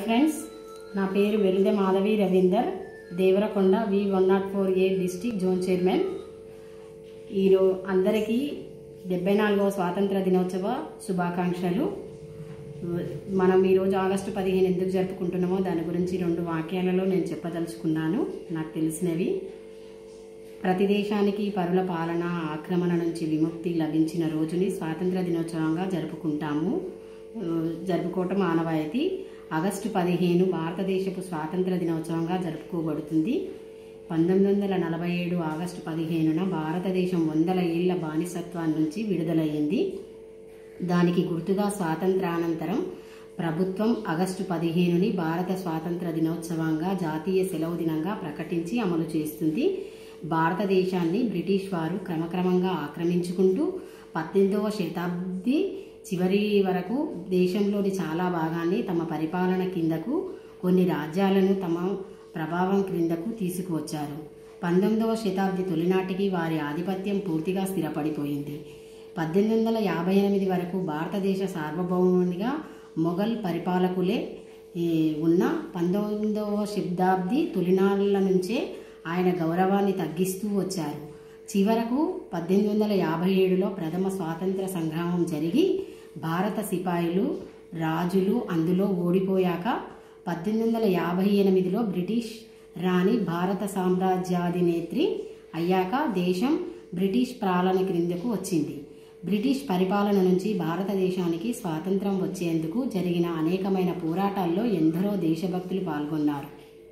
friends నా పేరు Velide Madhavi Ravinder Devarakonda V one not four A district zone chairman ఈరో అందరికీ డెబ్బై నాలుగవ స్వాతంత్ర దినోత్సవ శుభాకాంక్షలు మనం ఈరోజు ఆగస్టు పదిహేను ఎందుకు జరుపుకుంటున్నామో దాని గురించి రెండు వాక్యాలలో నేను చెప్పదలుచుకున్నాను నాకు తెలిసినవి ప్రతి దేశానికి పరుల పాలన ఆక్రమణ నుంచి విముక్తి లభించిన రోజుని స్వాతంత్ర దినోత్సవంగా జరుపుకుంటాము ఆ, జరుపుకోవటం ఆనవాయితీ ఆగస్టు పదిహేను భారతదేశపు స్వాతంత్ర దినోత్సవంగా జరుపుకోబడుతుంది పంతొమ్మిది వందల నలభై ఏడు ఆగస్టు పదిహేనున భారతదేశం వందల ఏళ్ల బానిసత్వం నుంచి విడుదలయ్యింది దానికి గుర్తుగా స్వాతంత్రానంతరం ప్రభుత్వం ఆగస్టు పదిహేనుని భారత స్వాతంత్ర దినోత్సవంగా జాతీయ సెలవు దినంగా ప్రకటించి అమలు చేస్తుంది భారతదేశాన్ని బ్రిటిష్ వారు క్రమక్రమంగా ఆక్రమించుకుంటూ పద్దెనిమిదవ శతాబ్ది చివరి వరకు దేశంలోని చాలా భాగాన్ని తమ పరిపాలన కిందకు కొన్ని రాజ్యాలను తమ ప్రభావం క్రిందకు తీసుకువచ్చారు పంతొమ్మిదవ శతాబ్ది తొలినాటికి వారి ఆధిపత్యం పూర్తిగా స్థిరపడిపోయింది పద్దెనిమిది వందల యాభై ఎనిమిది వరకు భారతదేశ సార్వభౌమునిగా మొఘల్ పరిపాలకులే ఈ, ఉన్న పంతొమ్మిదవ శతాబ్ది తొలినాళ్ల నుంచే ఆయన గౌరవాన్ని తగ్గిస్తూ వచ్చారు చివరకు పద్దెనిమిది వందల యాభై ఏడులో ప్రథమ స్వాతంత్ర సంగ్రామం జరిగి భారత సిపాయిలు రాజులు అందులో ఓడిపోయాక పద్దెనిమిది వందల యాభై ఎనిమిదిలో బ్రిటిష్ రాణి భారత సామ్రాజ్యాధినేత్రి అయ్యాక దేశం బ్రిటిష్ పాలన క్రిందకు వచ్చింది బ్రిటిష్ పరిపాలన నుంచి భారతదేశానికి స్వాతంత్రం వచ్చేందుకు జరిగిన అనేకమైన పోరాటాల్లో ఎందరో దేశభక్తులు పాల్గొన్నారు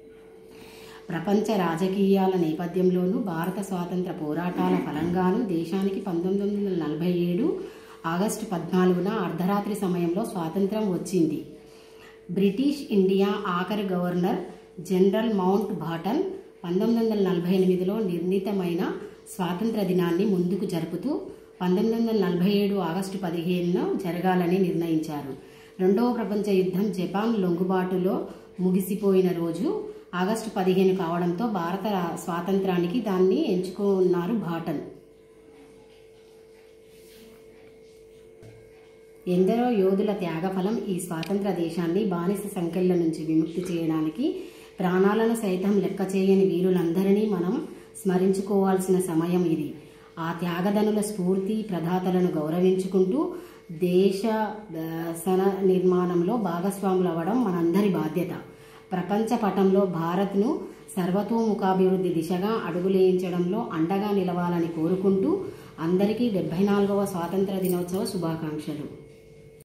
ప్రపంచ రాజకీయాల నేపథ్యంలోనూ భారత స్వాతంత్ర పోరాటాల ఫలంగాను దేశానికి పంతొమ్మిది వందల నలభై ఏడు ఆగస్టు పద్నాలుగున అర్ధరాత్రి సమయంలో స్వాతంత్రం వచ్చింది బ్రిటిష్ ఇండియా ఆఖరి గవర్నర్ జనరల్ మౌంట్ బాటన్ పంతొమ్మిది వందల నలభై ఎనిమిదిలో నిర్ణీతమైన స్వాతంత్ర దినాన్ని ముందుకు జరుపుతూ పంతొమ్మిది వందల నలభై ఏడు ఆగస్టు పదిహేనున జరగాలని నిర్ణయించారు రెండవ ప్రపంచ యుద్ధం జపాన్ లొంగుబాటులో ముగిసిపోయిన రోజు ఆగస్టు పదిహేను కావడంతో భారత రా- స్వాతంత్రానికి దాన్ని ఎంచుకున్నారు బాటన్ ఎందరో యోధుల త్యాగఫలం ఈ స్వాతంత్ర దేశాన్ని బానిస సంఖ్యల నుంచి విముక్తి చేయడానికి ప్రాణాలను సైతం లెక్క చేయని వీరులందరినీ మనం స్మరించుకోవాల్సిన సమయం ఇది ఆ త్యాగదనుల స్ఫూర్తి ప్రదాతలను గౌరవించుకుంటూ దేశ దర్శన నిర్మాణంలో భాగస్వాములవ్వడం మనందరి బాధ్యత ప్రపంచ పటంలో భారత్ను సర్వతోముఖాభివృద్ధి దిశగా అడుగులేయించడంలో అండగా నిలవాలని కోరుకుంటూ అందరికీ డెబ్బై నాలుగవ స్వాతంత్ర దినోత్సవ శుభాకాంక్షలు